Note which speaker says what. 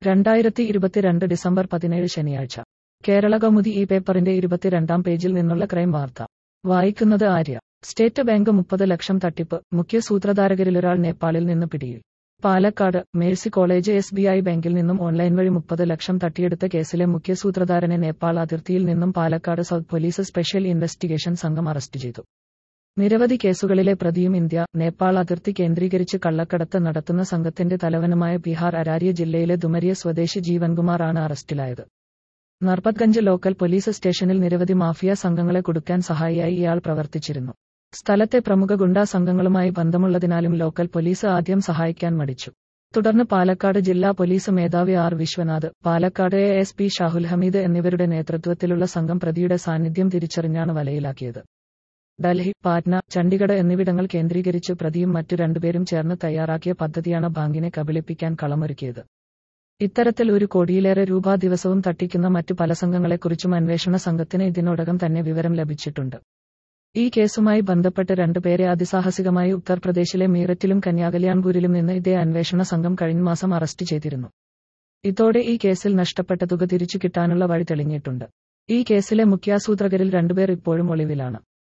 Speaker 1: രണ്ടായിരത്തി ഇരുപത്തിരണ്ട് ഡിസംബർ പതിനേഴ് ശനിയാഴ്ച കേരള കൗമുദി ഈ പേപ്പറിന്റെ ഇരുപത്തിരണ്ടാം പേജിൽ നിന്നുള്ള ക്രൈം വാർത്ത വായിക്കുന്നത് ആര്യ സ്റ്റേറ്റ് ബാങ്ക് മുപ്പത് ലക്ഷം തട്ടിപ്പ് മുഖ്യ സൂത്രധാരകരിലൊരാൾ നേപ്പാളിൽ നിന്ന് പിടിയിൽ Palakkad mercy college S B I ബാങ്കിൽ നിന്നും ഓൺലൈൻ വഴി മുപ്പത് ലക്ഷം തട്ടിയെടുത്ത കേസിലെ മുഖ്യ സൂത്രധാരനെ നേപ്പാൾ അതിർത്തിയിൽ നിന്നും Palakkad south police special investigation സംഘം അറസ്റ്റ് ചെയ്തു നിരവധി കേസുകളിലെ പ്രതിയും ഇന്ത്യ നേപ്പാൾ അതിർത്തി കേന്ദ്രീകരിച്ച് കള്ളക്കടത്ത് നടത്തുന്ന സംഘത്തിന്റെ തലവനുമായ ബീഹാർ അരാരിയ ജില്ലയിലെ ദുമരിയ സ്വദേശി ജീവൻകുമാർ ആണ് അറസ്റ്റിലായത് നർബത്ഗഞ്ച് ലോക്കൽ പോലീസ് സ്റ്റേഷനിൽ നിരവധി മാഫിയ സംഘങ്ങളെ കൊടുക്കാൻ സഹായിയായി ഇയാൾ പ്രവർത്തിച്ചിരുന്നു സ്ഥലത്തെ പ്രമുഖ ഗുണ്ടാ സംഘങ്ങളുമായി ബന്ധമുള്ളതിനാലും ലോക്കൽ പോലീസ് ആദ്യം സഹായിക്കാൻ മടിച്ചു തുടർന്ന് പാലക്കാട് ജില്ലാ പോലീസ് മേധാവി R Vishwanath Palakkad A S P Shahul Hameed എന്നിവരുടെ നേതൃത്വത്തിലുള്ള സംഘം പ്രതിയുടെ സാന്നിധ്യം തിരിച്ചറിഞ്ഞാണ് വലയിലാക്കിയത് ഡൽഹി പാറ്റ്ന ചണ്ഡിഗഡ് എന്നിവിടങ്ങൾ കേന്ദ്രീകരിച്ച് പ്രതിയും മറ്റു രണ്ടുപേരും ചേർന്ന് തയ്യാറാക്കിയ പദ്ധതിയാണ് ബാങ്കിനെ കബളിപ്പിക്കാൻ കളമൊരുക്കിയത് ഇത്തരത്തിൽ ഒരു കോടിയിലേറെ രൂപ ദിവസവും തട്ടിക്കുന്ന മറ്റു പല സംഘങ്ങളെക്കുറിച്ചും അന്വേഷണ സംഘത്തിന് ഇതിനോടകം തന്നെ വിവരം ലഭിച്ചിട്ടുണ്ട് ഈ കേസുമായി ബന്ധപ്പെട്ട് രണ്ടുപേരെ അതിസാഹസികമായി ഉത്തർപ്രദേശിലെ മീററ്റിലും കന്യാകല്യാൺപൂരിലും നിന്ന് ഇതേ അന്വേഷണ സംഘം കഴിഞ്ഞ മാസം അറസ്റ്റ് ചെയ്തിരുന്നു ഇതോടെ ഈ കേസിൽ നഷ്ടപ്പെട്ട തുക തിരിച്ചു കിട്ടാനുള്ള വഴി തെളിഞ്ഞിട്ടുണ്ട് ഈ കേസിലെ മുഖ്യാസൂത്രകരിൽ രണ്ടുപേർ ഇപ്പോഴും ഒളിവിലാണ്